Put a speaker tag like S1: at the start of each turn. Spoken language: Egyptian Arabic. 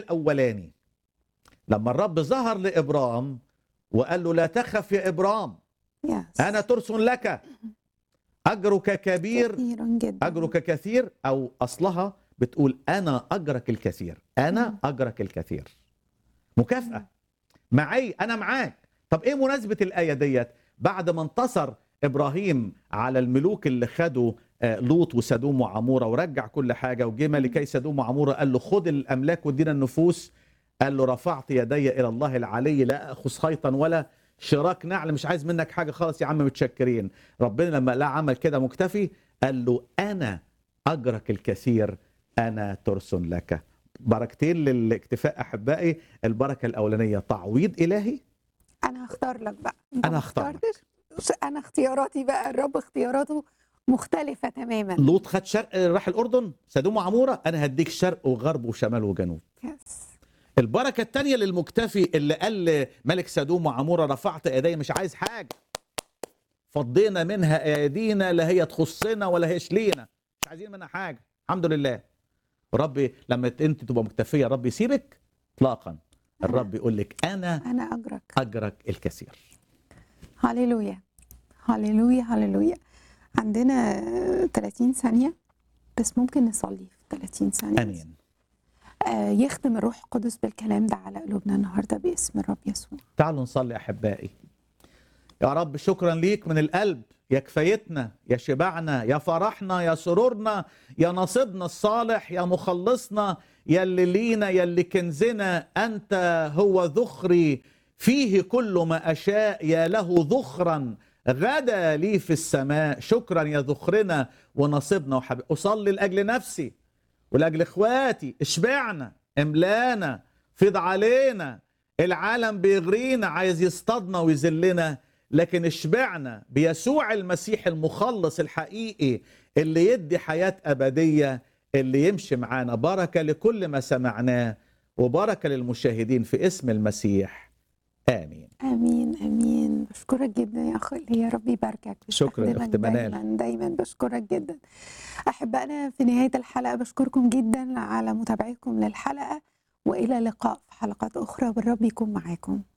S1: الاولاني لما الرب ظهر لابرام وقال له لا تخف يا ابرام
S2: يس
S1: انا ترس لك اجرك كبير
S2: كثيرا جدا
S1: اجرك كثير او اصلها بتقول انا اجرك الكثير انا اجرك الكثير مكافاه معي انا معاك طب ايه مناسبه الايه ديت بعد ما انتصر ابراهيم على الملوك اللي خدوا آه، لوط وسدوم وعموره ورجع كل حاجه وجه ملكي سدوم وعموره قال له خد الاملاك وادينا النفوس قال له رفعت يدي الى الله العلي لا اخذ خيطا ولا شراك نعل مش عايز منك حاجه خالص يا عم متشكرين ربنا لما لا عمل كده مكتفي قال له انا اجرك الكثير انا ترس لك بركتين للاكتفاء احبائي البركه الاولانيه تعويض الهي
S2: انا هختار لك بقى انت
S1: أنا
S2: ما
S1: هختار لك.
S2: اخترتش. بص، انا اختياراتي بقى الرب اختياراته مختلفة تماما
S1: لوط خد شرق راح الاردن سدوم وعموره انا هديك شرق وغرب وشمال وجنوب
S2: يس
S1: البركه الثانيه للمكتفي اللي قال ملك سدوم وعموره رفعت يدي مش عايز حاجه فضينا منها ايدينا لا هي تخصنا ولا هيش لينا مش عايزين منها حاجه الحمد لله ربي لما انت تبقى مكتفيه ربي يسيبك اطلاقا الرب يقول لك انا
S2: انا اجرك
S1: اجرك الكثير
S2: هللويا هللويا هللويا عندنا 30 ثانية بس ممكن نصلي في 30 ثانية
S1: امين
S2: آه يختم الروح القدس بالكلام ده على قلوبنا النهارده باسم الرب يسوع
S1: تعالوا نصلي احبائي يا رب شكرا ليك من القلب يا كفايتنا يا شبعنا يا فرحنا يا سرورنا يا نصيبنا الصالح يا مخلصنا يا اللي لينا يا اللي كنزنا انت هو ذخري فيه كل ما اشاء يا له ذخرا غدا لي في السماء شكرا يا ذخرنا ونصيبنا وحبيب اصلي لاجل نفسي ولاجل اخواتي اشبعنا املانا فض علينا العالم بيغرينا عايز يصطادنا ويذلنا لكن اشبعنا بيسوع المسيح المخلص الحقيقي اللي يدي حياة أبدية اللي يمشي معانا بركة لكل ما سمعناه وبركة للمشاهدين في اسم المسيح آمين
S2: امين امين بشكرك جدا يا اخي يا رب يباركك
S1: شكراً يا
S2: ويستخدمك
S1: أخت منال.
S2: دايما دايما بشكرك جدا احبائنا في نهايه الحلقه بشكركم جدا على متابعتكم للحلقه والى اللقاء في حلقات اخرى والرب يكون معاكم